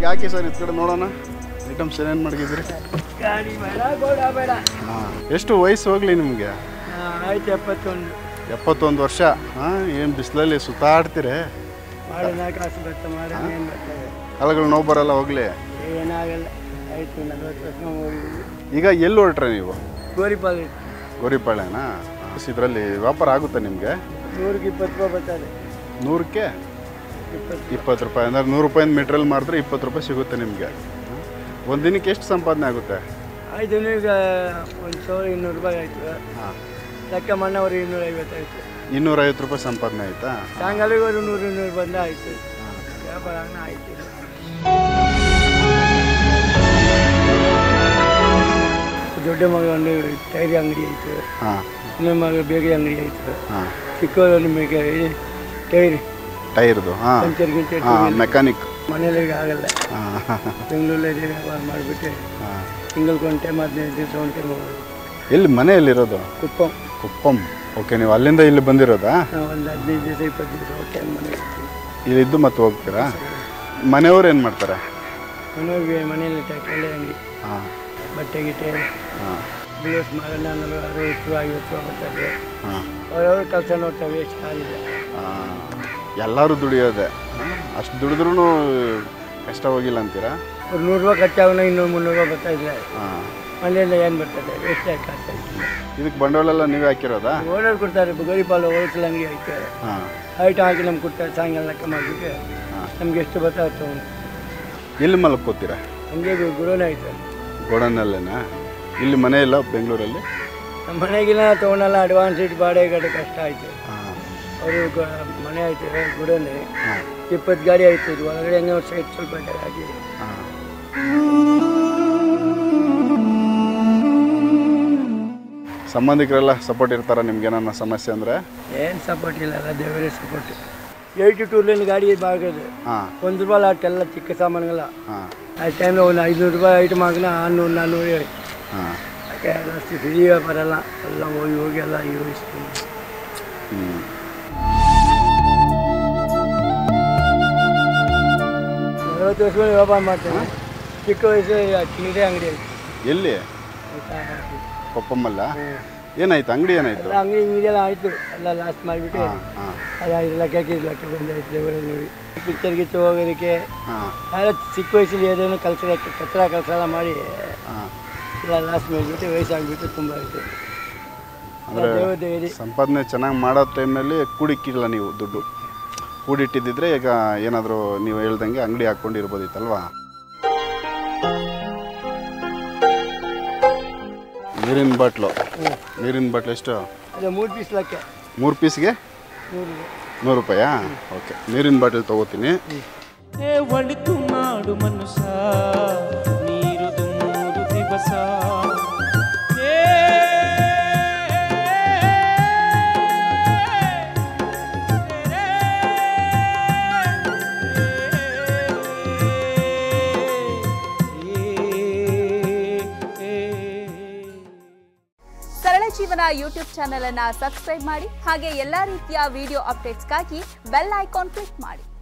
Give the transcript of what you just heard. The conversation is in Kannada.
ಯಾಕೆ ಸರ್ ಇದ್ ಕಡೆ ನೋಡೋಣ ಐಟಮ್ಸ್ ಏನೇನು ಮಡಗಿದ್ರಿ ಗಾಡಿ ಬೇಡ ಗೋಡ ಬೇಡ ಹಾಂ ಎಷ್ಟು ವಯಸ್ಸು ಹೋಗಲಿ ನಿಮಗೆ ಆಯ್ತು ಎಪ್ಪತ್ತೊಂದು ಎಪ್ಪತ್ತೊಂದು ವರ್ಷ ಹಾಂ ಏನು ಬಿಸಿಲಲ್ಲಿ ಸುತ್ತಾಡ್ತೀರಿ ಮಾಡೋಣ ಕಾಸು ಬರ್ತಾ ಮಾಡೋಣ ಏನು ಬರ್ತದೆ ಕಾಲಗಳು ನೋವು ಬರಲ್ಲ ಹೋಗಲಿ ಏನಾಗಲ್ಲ ಆಯ್ತು ನಲ್ವತ್ತು ವರ್ಷ ಹೋಗಿದ್ವಿ ಈಗ ಎಲ್ಲಿ ಹೊರಟ್ರೆ ನೀವು ಗೋರಿಪಾಲ್ ಗೋರಿಪಾಳ್ಯನ ಇದರಲ್ಲಿ ವ್ಯಾಪಾರ ಆಗುತ್ತೆ ನಿಮಗೆ ನೂರಿಗೆ ಇಪ್ಪತ್ತು ರೂಪಾಯಿ ಬರ್ತದೆ ನೂರಕ್ಕೆ ಇಪ್ಪತ್ತು ಇಪ್ಪತ್ತು ರೂಪಾಯಿ ಅಂದ್ರೆ ನೂರು ರೂಪಾಯಿಂದ ಮೆಟ್ರಿಯಲ್ ಮಾಡಿದ್ರೆ ಇಪ್ಪತ್ತು ರೂಪಾಯಿ ಸಿಗುತ್ತೆ ನಿಮಗೆ ಒಂದು ದಿನಕ್ಕೆ ಎಷ್ಟು ಸಂಪಾದನೆ ಆಗುತ್ತೆ ಆಯ್ತು ಈಗ ಒಂದು ಸಾವಿರ ಇನ್ನೂರು ರೂಪಾಯಿ ಆಯ್ತು ಹಾಂ ಲೆಕ್ಕ ಮಣ್ಣವರು ಇನ್ನೂರ ಐವತ್ತಾಯ್ತು ಇನ್ನೂರೈವತ್ತು ರೂಪಾಯಿ ಸಂಪಾದನೆ ಆಯಿತಾ ಸಾಯಂಕಾಲಿಗೆ ಒಂದು ನೂರು ಇನ್ನೂರು ಬಂದ ಆಯ್ತು ವ್ಯಾಪಾರ ಆಯ್ತು ದೊಡ್ಡ ಮಗ ಒಂದು ಟೈರಿ ಅಂಗಡಿ ಆಯ್ತು ಹಾಂ ಇನ್ನೊಂದು ಮಗ ಬೇಕರಿ ಅಂಗಡಿ ಆಯ್ತು ಹಾಂ ಚಿಕ್ಕವರಲ್ಲಿ ಮೇಕೆ ಟೈರಿ ಟೈರ್ದು ಹಾಂ ಪಂಚರ್ ಗಿಂಚರ್ ಹಾಂ ಮೆಕ್ಯಾನಿಕ್ ಮನೇಲಿ ಆಗಲ್ಲ ಹಾಂ ಬೆಂಗಳೂರಲ್ಲಿ ವ್ಯವಹಾರ ಮಾಡಿಬಿಟ್ಟು ಹಾಂ ತಿಂಗಳಿಗೆ ಒಂದು ಟೈಮ್ ಹದಿನೈದು ದಿವಸ ಒಂದು ಟೈಮ್ ಹೋಗೋದು ಎಲ್ಲಿ ಮನೆ ಎಲ್ಲಿರೋದು ಕುಪ್ಪಂ ಕುಪ್ಪಂ ಓಕೆ ನೀವು ಅಲ್ಲಿಂದ ಇಲ್ಲಿ ಬಂದಿರೋದಾ ನಾವು ಒಂದು ಹದಿನೈದು ದಿವಸ ಇಪ್ಪತ್ತು ದಿವಸ ಒಂದು ಟೈಮ್ ಮನೆ ಇರ್ತೀವಿ ಇಲ್ಲಿದ್ದು ಮತ್ತೆ ಹೋಗ್ತೀರಾ ಮನೆಯವ್ರು ಏನು ಮಾಡ್ತಾರೆ ಮನೆಗೆ ಮನೆಯಲ್ಲಿ ಟೈಕಲ್ಲಿ ಅಂಗಡಿ ಹಾಂ ಬಟ್ಟೆ ಗಿಟ್ಟೆ ಹಾಂ ಬ್ಲೌಸ್ ಮಗನ ಅರವತ್ತು ಐವತ್ತು ಬರ್ತಾರೆ ಹಾಂ ಅವ್ರವ್ರ ಕೆಲಸ ನೋಡ್ತೇವೆ ಎಷ್ಟು ಕಾಲಿದೆ ಎಲ್ಲರೂ ದುಡಿಯೋದೆ ಅಷ್ಟು ದುಡಿದ್ರೂ ಕಷ್ಟ ಹೋಗಿಲ್ಲ ಅಂತೀರಾ ಅವ್ರು ನೂರು ರೂಪಾಯಿ ಖರ್ಚಾಗೋಣ ಇನ್ನೂರು ಮುನ್ನೂರು ರೂಪಾಯಿ ಬರ್ತಾ ಇದ್ರೆ ಹಾಂ ಮನೆಯಿಂದ ಏನು ಬರ್ತದೆ ವೇಸ್ಟ್ ಆಗಿ ಕಾಸ್ತಾ ಇದಕ್ಕೆ ಬಂಡವಾಳ ಎಲ್ಲ ನೀವೇ ಹಾಕಿರೋದಾ ಓನರ್ ಕೊಡ್ತಾರೆ ಗರಿಪಾಲು ಹೋಲ್ಸೇಲ್ ಅಂಗಡಿ ಐತೆ ಹಾಂ ಐಟಮ್ ಹಾಕಿ ನಮ್ಗೆ ಕೊಡ್ತಾರೆ ಸಾಯಂಕಾಲ ಲೆಕ್ಕ ಮಾಡಿಬಿಟ್ಟು ನಮ್ಗೆ ಎಷ್ಟು ಬರ್ತಾ ತಗೊಂಡು ಎಲ್ಲಿ ಮಲ್ಕೋತೀರಾ ಹಂಗೆ ಗುಡೋನೇ ಐತೆ ಗೋಡನ್ನಲ್ಲೇನಾ ಇಲ್ಲಿ ಮನೆ ಇಲ್ಲ ಬೆಂಗಳೂರಲ್ಲಿ ನಮ್ಮ ಮನೆಗಿನ ತೊಗೊಂಡಲ್ಲ ಅಡ್ವಾನ್ಸ್ ಇಟ್ಟು ಬಾಡಿಗೆ ಗಂಟೆ ಕಷ್ಟ ಆಯ್ತು ಹಾಂ ಅವರು ಮನೆ ಐತೆ ಗುಡೋನೆ ಹಾಂ ಇಪ್ಪತ್ತು ಗಾಡಿ ಆಯ್ತು ಇದು ಒಳಗಡೆ ಏನೋ ಸೈಡ್ ಸ್ವಲ್ಪ ಹಾಕಿ ಹಾಂ ಸಂಬಂಧಿಕರೆಲ್ಲ ಸಪೋರ್ಟ್ ಇರ್ತಾರ ನಿಮ್ಗೆ ಏನಾನ ಸಮಸ್ಯೆ ಅಂದರೆ ಏನು ಸಪೋರ್ಟ್ ಇಲ್ಲ ಎಲ್ಲ ದೇವರೇ ಸಪೋರ್ಟ್ ಏಯ್ಟಿ ಟೂ ಲೈನ್ ಗಾಡಿ ಬಾಗೋದು ಹಾಂ ಒಂದು ರೂಪಾಯಿ ಲಾಟೆಲ್ಲ ಚಿಕ್ಕ ಸಾಮಾನುಗಳ ಹಾಂ ಆ ಟೈಮ್లో ಒಂದು ಐದುನೂರು ರೂಪಾಯಿ ಐಟಮ್ ಹಾಕಿನ ಆರುನೂರು ನಾನ್ನೂರು ಹೇಳಿ ಹಾಂ ಯಾಕೆ ಅಷ್ಟು ಫ್ರೀ ವ್ಯಾಪಾರ ಎಲ್ಲ ಎಲ್ಲ ಹೋಗಿ ಹೋಗಿ ಎಲ್ಲ ಯೋಚಿಸ್ತೀನಿ ಹ್ಞೂ ನಲವತ್ತು ವರ್ಷ ಮೇಲೆ ವ್ಯಾಪಾರ ಮಾಡ್ತೇನೆ ಚಿಕ್ಕ ವಯಸ್ಸು ಚಿಲ್ಲರೆ ಅಂಗಡಿ ಐತಿ ಎಲ್ಲಿ ಕೊಪ್ಪಮ್ಮಲ್ಲ ಏನಾಯ್ತು ಅಂಗಡಿ ಏನಾಯ್ತು ಎಲ್ಲ ಅಂಗಡಿ ಇಂಗಡಿಯೆಲ್ಲ ಆಯಿತು ಎಲ್ಲ ಲಾಸ್ಟ್ ಮಾಡಿಬಿಟ್ಟು ಹಾಂ ಹಾಂ ಅದು ಐದು ಲಕ್ಷಕ್ಕೆ ಐದು ಲಕ್ಷ ಬಂದಾಯ್ತು ದೇವರ ನೋಡಿ ಪಿಕ್ಚರ್ ಗಿಚ್ಚರ್ ಹೋಗೋದಕ್ಕೆ ಹಾಂ ಎಲ್ಲ ಚಿಕ್ಕ ವಯಸ್ಸಲ್ಲಿ ಏನೇನೋ ಕೆಲಸ ಕಚ್ಚರ ಕೆಲಸ ಎಲ್ಲ ಮಾಡಿ ಹಾಂ ಎಲ್ಲ ಲಾಸ್ಟ್ ಮಾಡಿಬಿಟ್ಟು ವಯಸ್ಸಾಗ್ಬಿಟ್ಟು ತುಂಬ ಆಯಿತು ಅಂದರೆ ದೇವ್ರ ದೇವರಿ ಸಂಪಾದನೆ ಚೆನ್ನಾಗಿ ಮಾಡೋ ಟೈಮ್ನಲ್ಲಿ ಕೂಡಿಕ್ಕಿಲ್ಲ ನೀವು ದುಡ್ಡು ಕೂಡಿಟ್ಟಿದ್ದಿದ್ರೆ ಈಗ ಏನಾದರೂ ನೀವು ಹೇಳ್ದಂಗೆ ಅಂಗಡಿ ಹಾಕ್ಕೊಂಡು ಇರ್ಬೋದಿತ್ತಲ್ವಾ ನೀರಿನ ಬಾಟ್ಲು ನೀರಿನ ಬಾಟ್ಲು ಎಷ್ಟು ಅದು ಮೂರು ಪೀಸ್ ಲೆಕ್ಕ ಮೂರು ಪೀಸ್ಗೆ ನೂರು ನೂರು ರೂಪಾಯಾ ಓಕೆ ನೀರಿನ ಬಾಟಲ್ ತೊಗೋತೀನಿ ಏ ಒಳಿತು ಮಾಡು ಮನುಷ್ಯ ನೀರುದು ಮೂರು ದಿವಸ ಏ ಸರಳ ಜೀವನ ಯೂಟ್ಯೂಬ್ ಚಾನೆಲ್ ಅನ್ನ ಸಬ್ಸ್ಕ್ರೈಬ್ ಮಾಡಿ ಹಾಗೆ ಎಲ್ಲಾ ರೀತಿಯ ವಿಡಿಯೋ ಅಪ್ಡೇಟ್ಸ್ಗಾಗಿ ಬೆಲ್ ಐಕಾನ್ ಕ್ಲಿಕ್ ಮಾಡಿ